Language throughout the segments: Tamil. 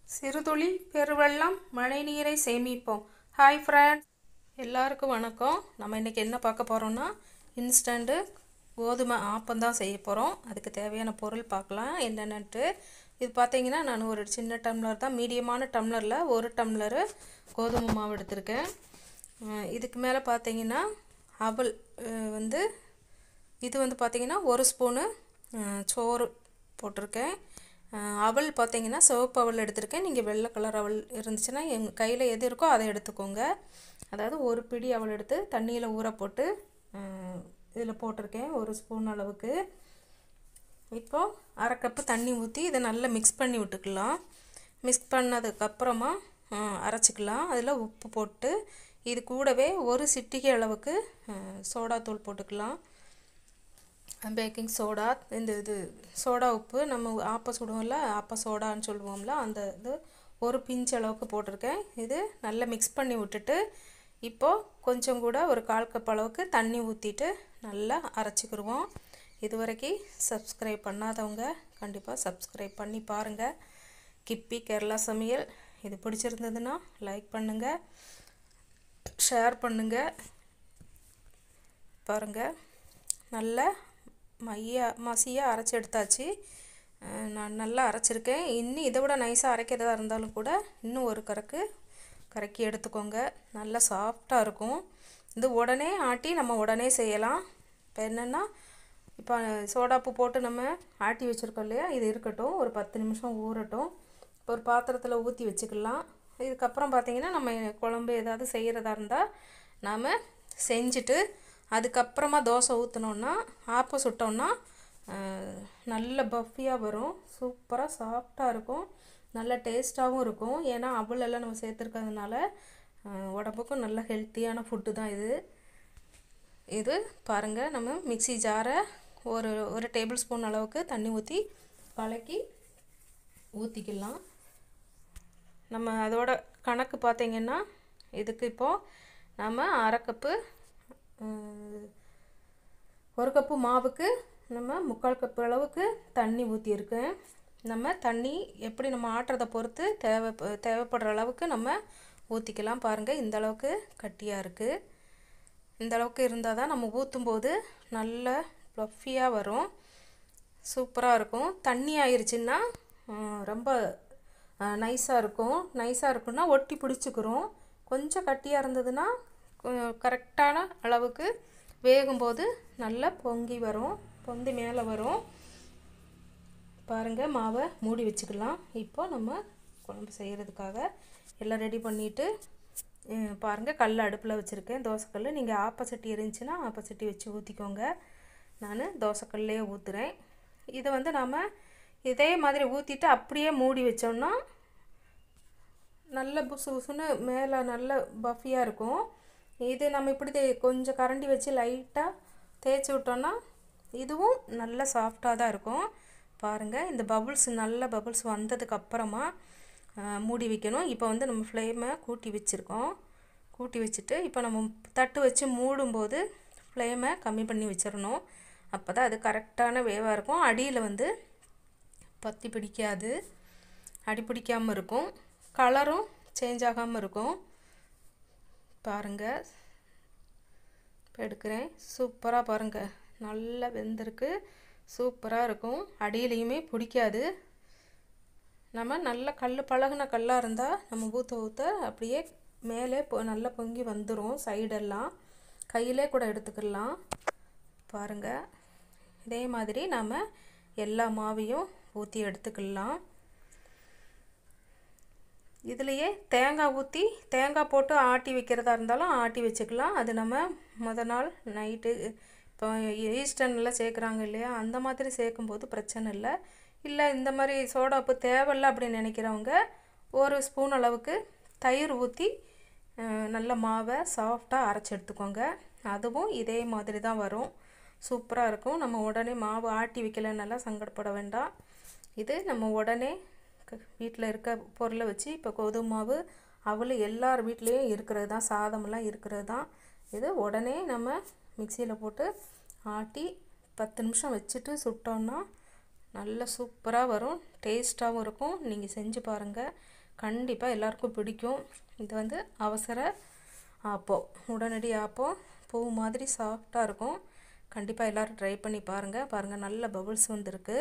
சிறுதுளி பெருவெள்ளம் மழைநீரை சேமிப்போம் ஹாய் ஃப்ரெண்ட்ஸ் எல்லாருக்கும் வணக்கம் நம்ம இன்றைக்கி என்ன பார்க்க போகிறோம்னா இன்ஸ்டண்ட்டு கோதுமை ஆப்பம் தான் செய்ய போகிறோம் அதுக்கு தேவையான பொருள் பார்க்கலாம் என்னென்னட்டு இது பார்த்தீங்கன்னா நான் ஒரு சின்ன டம்ளர் தான் மீடியமான டம்ளரில் ஒரு டம்ளரு கோதுமை மாவு எடுத்திருக்கேன் அஹ் இதுக்கு மேலே பார்த்தீங்கன்னா அவல் அஹ் வந்து இது வந்து பார்த்தீங்கன்னா ஒரு ஸ்பூனு அஹ், சோறு போட்டிருக்கேன் அஹ், அவல் பார்த்தீங்கன்னா சிவப்பு அவல் எடுத்திருக்கேன் நீங்கள் வெள்ளை கலர் அவல் இருந்துச்சுன்னா எங்கள் கையில் எது இருக்கோ அதை எடுத்துக்கோங்க அதாவது ஒரு பிடி அவல் எடுத்து தண்ணியில் ஊற போட்டு இதில் போட்டிருக்கேன் ஒரு ஸ்பூன் அளவுக்கு இப்போ அரை கப்பு தண்ணி ஊற்றி இதை நல்லா மிக்ஸ் பண்ணி விட்டுக்கலாம் மிக்ஸ் பண்ணதுக்கப்புறமா அரைச்சிக்கலாம் அதில் உப்பு போட்டு இது கூடவே ஒரு சிட்டிகை அளவுக்கு சோடாத்தூள் போட்டுக்கலாம் பேக்கிங் சோடா இந்த இது சோடா உப்பு நம்ம ஆப்ப சுடுவோம்ல ஆப்ப சோடான்னு சொல்லுவோம்ல அந்த இது ஒரு பிஞ்ச் அளவுக்கு போட்டிருக்கேன் இது நல்லா மிக்ஸ் பண்ணி விட்டுட்டு இப்போது கொஞ்சம் கூட ஒரு கால் கப் அளவுக்கு தண்ணி ஊற்றிட்டு நல்லா அரைச்சிக்கிடுவோம் இது வரைக்கும் சப்ஸ்கிரைப் பண்ணாதவங்க கண்டிப்பாக சப்ஸ்கிரைப் பண்ணி பாருங்கள் கிப்பி கேரளா சமையல் இது பிடிச்சிருந்ததுன்னா லைக் பண்ணுங்கள் ஷேர் பண்ணுங்கள் பாருங்கள் நல்ல மைய மசியாக அரைச்சி எடுத்தாச்சு அஹ் நான் நல்லா அரைச்சிருக்கேன் இன்னும் இதை விட நைஸாக அரைக்கிறதா இருந்தாலும் கூட இன்னும் ஒரு கறக்கு கறக்கி எடுத்துக்கோங்க நல்லா சாஃப்டாக இருக்கும் இது உடனே ஆட்டி நம்ம உடனே செய்யலாம் இப்போ என்னென்னா இப்போ சோடாப்பு போட்டு நம்ம ஆட்டி வச்சுருக்கோம் இல்லையா இது இருக்கட்டும் ஒரு பத்து நிமிஷம் ஊறட்டும் இப்போ ஒரு பாத்திரத்தில் ஊற்றி வச்சுக்கலாம் இதுக்கப்புறம் பார்த்திங்கன்னா நம்ம குழம்பு ஏதாவது செய்கிறதா இருந்தால் நாம் செஞ்சுட்டு அதுக்கப்புறமா தோசை ஊற்றினோன்னா ஆப்ப சுட்டோன்னா அஹ், நல்ல பஃபியாக வரும் சூப்பராக சாஃப்டாக இருக்கும் நல்ல டேஸ்ட்டாகவும் இருக்கும் ஏன்னா அவலெல்லாம் நம்ம சேர்த்துருக்கிறதுனால அஹ், உடம்புக்கும் நல்ல ஹெல்த்தியான ஃபுட்டு தான் இது இது பாருங்கள் நம்ம மிக்ஸி ஜாரை ஒரு ஒரு டேபிள் ஸ்பூன் அளவுக்கு தண்ணி ஊற்றி கலக்கி ஊற்றிக்கலாம் நம்ம அதோட கணக்கு பார்த்தீங்கன்னா இதுக்கு இப்போது நம்ம அரை கப்பு அஹ், ஒரு கப்பு மாவுக்கு நம்ம முக்கால் கப்பு அளவுக்கு தண்ணி ஊற்றியிருக்கேன் நம்ம தண்ணி எப்படி நம்ம ஆட்டுறதை பொறுத்து தேவை தேவைப்படுற அளவுக்கு நம்ம ஊற்றிக்கலாம் பாருங்கள் இந்த அளவுக்கு கட்டியாக இருக்குது இந்த அளவுக்கு இருந்தால் தான் நம்ம ஊற்றும் போது நல்ல ப்ளஃபியாக வரும் சூப்பராக இருக்கும் தண்ணி ஆயிருச்சுன்னா ம், ரொம்ப நைஸாக இருக்கும் நைஸாக இருக்குன்னா ஒட்டி பிடிச்சிக்கிறோம் கொஞ்சம் கட்டியாக இருந்ததுன்னா கரெக்டான அளவுக்கு வேகும்போது நல்லா பொங்கி வரும் பொந்தி மேலே வரும் பாருங்கள் மாவை மூடி வச்சுக்கலாம் இப்போ நம்ம குழம்பு செய்கிறதுக்காக எல்லாம் ரெடி பண்ணிவிட்டு பாருங்கள் கல் அடுப்பில் வச்சுருக்கேன் தோசைக்கல் நீங்கள் ஆப்பச்சட்டி இருந்துச்சுன்னா ஆப்பச்சட்டி வச்சு ஊற்றிக்கோங்க நான் தோசைக்கல்லே ஊற்றுறேன் இதை வந்து நாம் இதே மாதிரி ஊற்றிட்டு அப்படியே மூடி வச்சோம்னா நல்ல புசு புசுன்னு மேலே நல்ல பஃபியாக இருக்கும் இது நம்ம இப்படி தே- கொஞ்சம் கரண்டி வச்சு லைட்டாக தேய்ச்சி விட்டோம்னா இதுவும் நல்ல சாஃப்டாக தான் இருக்கும் பாருங்கள் இந்த பபுள்ஸ் நல்ல பபுள்ஸ் வந்ததுக்கு அப்புறமா ஆ, மூடி வைக்கணும் இப்போ வந்து நம்ம ஃப்ளேமை கூட்டி வச்சுருக்கோம் கூட்டி வச்சுட்டு இப்போ நம்ம தட்டு வச்சு மூடும்போது ஃப்ளேமை கம்மி பண்ணி வச்சிடணும் அப்போ தான் அது கரெக்டான வேவாக இருக்கும் அடியில் வந்து பத்தி பிடிக்காது அடி பிடிக்காமல் இருக்கும் கலரும் சேஞ்ச் ஆகாமல் இருக்கும் பாருங்கள் இப்போ எடுக்கிறேன் சூப்பராக பாருங்கள் நல்லா வெந்திருக்கு சூப்பராக இருக்கும் அடியிலையுமே பிடிக்காது நம்ம நல்ல கல் பழகுன கல்லாக இருந்தால் நம்ம ஊற்ற ஊற்ற அப்படியே மேலே பொ நல்லா பொங்கி வந்துடும் சைடெல்லாம் கையிலே கூட எடுத்துக்கலாம் பாருங்கள் இதே மாதிரி நாம் எல்லா மாவையும் ஊற்றி எடுத்துக்கலாம் இதுலேயே தேங்காய் ஊற்றி தேங்காய் போட்டு ஆட்டி வைக்கிறதா இருந்தாலும் ஆட்டி வச்சுக்கலாம் அது நம்ம முத நாள் நைட்டு இப்போ ஈஸ்டர்னில் சேர்க்குறாங்க இல்லையா அந்த மாதிரி சேர்க்கும்போது பிரச்சனை இல்லை இல்லை இந்த மாதிரி சோடா உப்பு தேவையில்ல அப்படின்னு நினைக்கிறவங்க ஒரு ஸ்பூன் அளவுக்கு தயிர் ஊற்றி நல்ல மாவை சாஃப்டாக அரைச்சி எடுத்துக்கோங்க அதுவும் இதே மாதிரி தான் வரும் சூப்பராக இருக்கும் நம்ம உடனே மாவு ஆட்டி வைக்கலன்னாலாம் சங்கடப்பட வேண்டாம் இது நம்ம உடனே வீட்டில் இருக்க பொருளை வச்சு இப்போ கோதுமை மாவு அவள் எல்லார் வீட்லேயும் இருக்கிறது தான் சாதமெல்லாம் இருக்கிறது தான் இது உடனே நம்ம மிக்சியில் போட்டு ஆட்டி பத்து நிமிஷம் வச்சுட்டு சுட்டோன்னா நல்ல சூப்பராக வரும் டேஸ்ட்டாகவும் இருக்கும் நீங்கள் செஞ்சு பாருங்கள் கண்டிப்பாக எல்லாருக்கும் பிடிக்கும் இது வந்து அவசர ஆப்பம் உடனடி ஆப்பம் பூ மாதிரி சாஃப்டாக இருக்கும் கண்டிப்பாக எல்லோரும் ட்ரை பண்ணி பாருங்கள் பாருங்கள் நல்ல பபுள்ஸ் வந்திருக்கு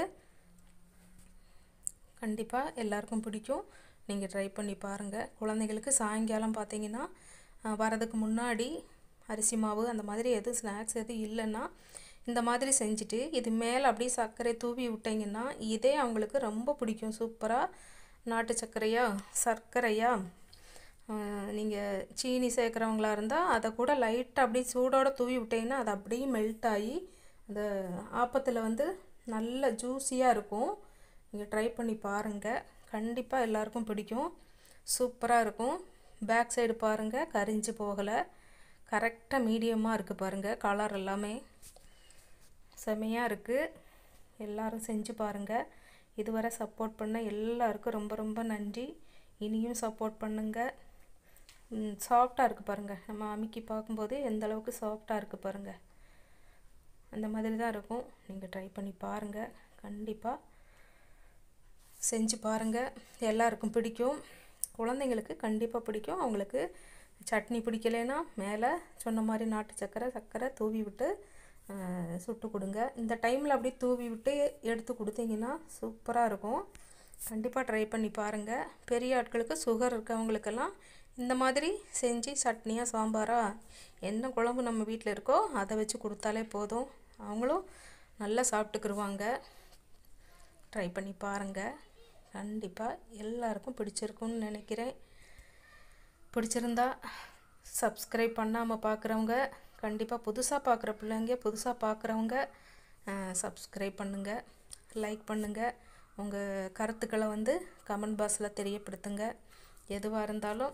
கண்டிப்பாக எல்லாருக்கும் பிடிக்கும் நீங்கள் ட்ரை பண்ணி பாருங்கள் குழந்தைங்களுக்கு சாயங்காலம் பார்த்தீங்கன்னா வரதுக்கு முன்னாடி அரிசி மாவு அந்த மாதிரி எதுவும் ஸ்நாக்ஸ் எதுவும் இல்லைன்னா இந்த மாதிரி செஞ்சுட்டு இது மேலே அப்படியே சர்க்கரை தூவி விட்டிங்கன்னா இதே அவங்களுக்கு ரொம்ப பிடிக்கும் சூப்பராக நாட்டு சர்க்கரையா சர்க்கரையா நீங்கள் சீனி சேர்க்குறவங்களா இருந்தால் அதை கூட லைட்டாக அப்படியே சூடோடு தூவி விட்டிங்கன்னா அது அப்படியே மெல்ட் ஆகி அந்த ஆப்பத்தில் வந்து நல்ல ஜூஸியாக இருக்கும் நீங்கள் ட்ரை பண்ணி பாருங்கள் கண்டிப்பாக எல்லாருக்கும் பிடிக்கும் சூப்பராக இருக்கும் பேக் சைடு பாருங்கள் கரிஞ்சு போகலை கரெக்டாக மீடியமாக இருக்குது பாருங்கள் கலர் எல்லாமே செமையாக இருக்குது எல்லோரும் செஞ்சு பாருங்கள் இதுவரை சப்போர்ட் பண்ண எல்லாருக்கும் ரொம்ப ரொம்ப நன்றி இனியும் சப்போர்ட் பண்ணுங்கள் சாஃப்டாக இருக்குது பாருங்கள் நம்ம அமுக்கி பார்க்கும்போது எந்த அளவுக்கு சாஃப்டாக இருக்குது பாருங்கள் அந்த மாதிரி தான் இருக்கும் நீங்கள் ட்ரை பண்ணி பாருங்கள் கண்டிப்பாக செஞ்சு பாருங்கள் எல்லாருக்கும் பிடிக்கும் குழந்தைங்களுக்கு கண்டிப்பாக பிடிக்கும் அவங்களுக்கு சட்னி பிடிக்கலைன்னா மேலே சொன்ன மாதிரி நாட்டு சக்கரை சர்க்கரை தூவி விட்டு சுட்டு கொடுங்க இந்த டைமில் அப்படியே தூவி விட்டு எடுத்து கொடுத்தீங்கன்னா சூப்பராக இருக்கும் கண்டிப்பாக ட்ரை பண்ணி பாருங்கள் பெரிய ஆட்களுக்கு சுகர் இருக்கவங்களுக்கெல்லாம் இந்த மாதிரி செஞ்சு சட்னியாக சாம்பாரா என்ன குழம்பு நம்ம வீட்டில் இருக்கோ அதை வச்சு கொடுத்தாலே போதும் அவங்களும் நல்லா சாப்பிட்டுக்குருவாங்க ட்ரை பண்ணி பாருங்கள் கண்டிப்பாக எல்லாருக்கும் பிடிச்சிருக்குன்னு நினைக்கிறேன் பிடிச்சிருந்தா சப்ஸ்கிரைப் பண்ணாமல் பார்க்குறவங்க கண்டிப்பாக புதுசாக பார்க்குற பிள்ளைங்க புதுசாக பார்க்குறவங்க சப்ஸ்கிரைப் பண்ணுங்கள் லைக் பண்ணுங்கள் உங்கள் கருத்துக்களை வந்து கமெண்ட் பாக்ஸில் தெரியப்படுத்துங்க எதுவாக இருந்தாலும்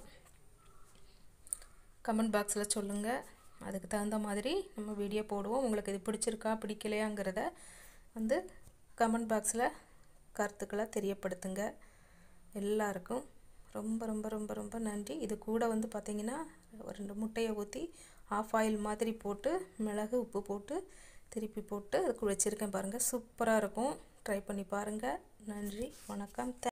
கமெண்ட் பாக்ஸில் சொல்லுங்கள் அதுக்கு தகுந்த மாதிரி நம்ம வீடியோ போடுவோம் உங்களுக்கு இது பிடிச்சிருக்கா பிடிக்கலையாங்கிறத வந்து கமெண்ட் பாக்ஸில் கருத்துக்களை தெரியப்படுத்துங்க எல்லாருக்கும் ரொம்ப ரொம்ப ரொம்ப ரொம்ப நன்றி இது கூட வந்து பார்த்திங்கன்னா ஒரு ரெண்டு முட்டையை ஊற்றி ஆஃப் ஆயில் மாதிரி போட்டு மிளகு உப்பு போட்டு திருப்பி போட்டு அதுக்கு வச்சுருக்கேன் பாருங்கள் சூப்பராக இருக்கும் ட்ரை பண்ணி பாருங்கள் நன்றி வணக்கம்